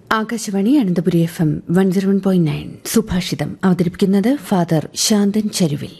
Akashvani Ananthapuri F M one zero one point nine സുഭാഷിതം അവതരിപ്പിക്കുന്നത് father ശാന്തൻ ചരുവിൽ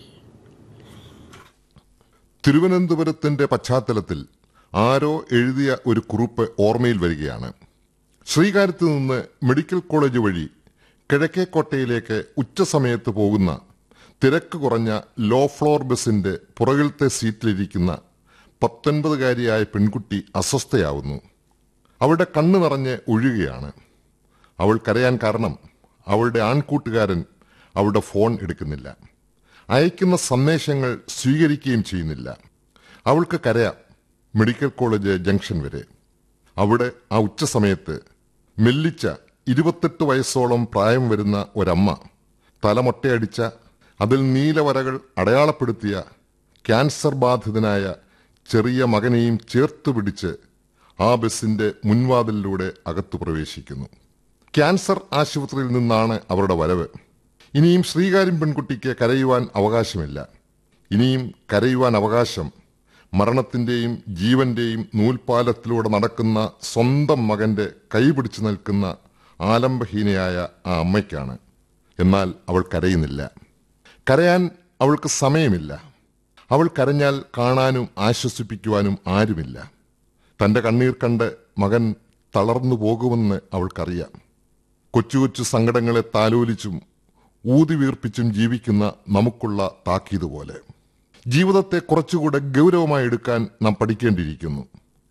തിരുവനന്തപുരത്തിന്റെ പശ്ചാത്തലത്തിൽ ആരോ എഴുതിയ ഒരു കുറിപ്പ് ഓർമ്മയിൽ വരികയാണ് ശ്രീകാര്യത്ത് നിന്ന് മെഡിക്കൽ കോളേജ് വഴി കിഴക്കേക്കോട്ടയിലേക്ക് ഉച്ചസമയത്ത് പോകുന്ന തിരക്ക് കുറഞ്ഞ ലോ ഫ്ലോർ ബസിന്റെ പുറകിലത്തെ സീറ്റിലിരിക്കുന്ന പത്തൊൻപതുകാരിയായ പെൺകുട്ടി അസ്വസ്ഥയാവുന്നു അവളുടെ കണ്ണു നിറഞ്ഞ് ഒഴുകുകയാണ് അവൾ കരയാൻ കാരണം അവളുടെ ആൺകൂട്ടുകാരൻ അവളുടെ ഫോൺ എടുക്കുന്നില്ല അയക്കുന്ന സന്ദേശങ്ങൾ സ്വീകരിക്കുകയും ചെയ്യുന്നില്ല അവൾക്ക് കരയാം മെഡിക്കൽ കോളേജ് ജംഗ്ഷൻ വരെ അവിടെ ആ ഉച്ചസമയത്ത് മെല്ലിച്ച ഇരുപത്തെട്ട് വയസ്സോളം പ്രായം വരുന്ന ഒരമ്മ തലമൊട്ടയടിച്ച അതിൽ നീലവരകൾ അടയാളപ്പെടുത്തിയ ക്യാൻസർ ബാധിതനായ ചെറിയ മകനെയും ചേർത്ത് പിടിച്ച് ആ ബസിന്റെ മുൻവാതിലിലൂടെ അകത്തു പ്രവേശിക്കുന്നു ക്യാൻസർ ആശുപത്രിയിൽ നിന്നാണ് അവരുടെ വരവ് ഇനിയും ശ്രീകാര്യം പെൺകുട്ടിക്ക് കരയുവാൻ അവകാശമില്ല ഇനിയും കരയുവാൻ അവകാശം മരണത്തിന്റെയും ജീവന്റെയും നൂൽപാലത്തിലൂടെ നടക്കുന്ന സ്വന്തം മകന്റെ കൈപിടിച്ചു നിൽക്കുന്ന ആലംബഹീനയായ ആ അമ്മയ്ക്കാണ് എന്നാൽ അവൾ കരയുന്നില്ല കരയാൻ അവൾക്ക് സമയമില്ല അവൾ കരഞ്ഞാൽ കാണാനും ആശ്വസിപ്പിക്കുവാനും ആരുമില്ല തന്റെ കണ്ണീർ കണ്ട് മകൻ തളർന്നു പോകുമെന്ന് അവൾക്കറിയാം കൊച്ചു കൊച്ചു സങ്കടങ്ങളെ താലോലിച്ചും ഊതി വീർപ്പിച്ചും ജീവിക്കുന്ന നമുക്കുള്ള താക്കീത് പോലെ ജീവിതത്തെ കുറച്ചുകൂടെ ഗൗരവമായി എടുക്കാൻ നാം പഠിക്കേണ്ടിയിരിക്കുന്നു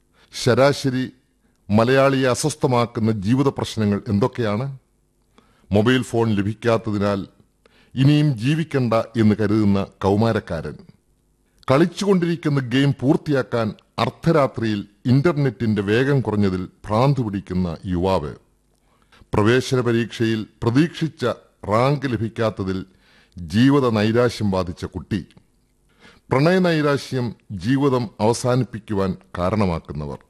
ശരാശരി മലയാളിയെ അസ്വസ്ഥമാക്കുന്ന ജീവിത പ്രശ്നങ്ങൾ എന്തൊക്കെയാണ് മൊബൈൽ ഫോൺ ലഭിക്കാത്തതിനാൽ ഇനിയും ജീവിക്കണ്ട എന്ന് കരുതുന്ന കൗമാരക്കാരൻ കളിച്ചുകൊണ്ടിരിക്കുന്ന ഗെയിം പൂർത്തിയാക്കാൻ അർദ്ധരാത്രിയിൽ ഇന്റർനെറ്റിന്റെ വേഗം കുറഞ്ഞതിൽ ഭ്രാന്ത് പിടിക്കുന്ന യുവാവ് പ്രവേശന പരീക്ഷയിൽ പ്രതീക്ഷിച്ച റാങ്ക് ലഭിക്കാത്തതിൽ ജീവിത നൈരാശ്യം ബാധിച്ച കുട്ടി പ്രണയനൈരാശ്യം ജീവിതം അവസാനിപ്പിക്കുവാൻ കാരണമാക്കുന്നവർ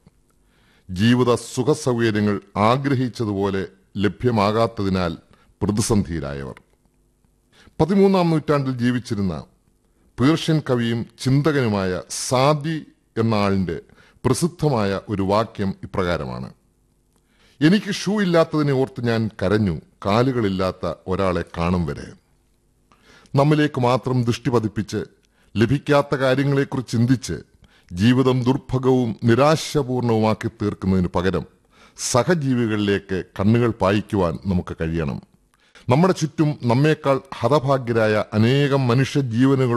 ജീവിത സുഖസൗകര്യങ്ങൾ ആഗ്രഹിച്ചതുപോലെ ലഭ്യമാകാത്തതിനാൽ പ്രതിസന്ധിയിലായവർ പതിമൂന്നാം നൂറ്റാണ്ടിൽ ജീവിച്ചിരുന്ന പേർഷ്യൻ കവിയും ചിന്തകനുമായ സാദി എന്ന ആളിന്റെ പ്രസിദ്ധമായ ഒരു വാക്യം ഇപ്രകാരമാണ് എനിക്ക് ഷൂ ഇല്ലാത്തതിനെ ഓർത്ത് ഞാൻ കരഞ്ഞു കാലുകളില്ലാത്ത ഒരാളെ കാണും വരെ നമ്മിലേക്ക് മാത്രം ദൃഷ്ടി പതിപ്പിച്ച് ലഭിക്കാത്ത കാര്യങ്ങളെക്കുറിച്ച് ചിന്തിച്ച് ജീവിതം ദുർഭഗവും നിരാശപൂർണവുമാക്കി തീർക്കുന്നതിന് പകരം സഹജീവികളിലേക്ക് കണ്ണുകൾ പായിക്കുവാൻ നമുക്ക് കഴിയണം നമ്മുടെ ചുറ്റും നമ്മേക്കാൾ ഹതഭാഗ്യരായ അനേകം മനുഷ്യജീവനുകൾ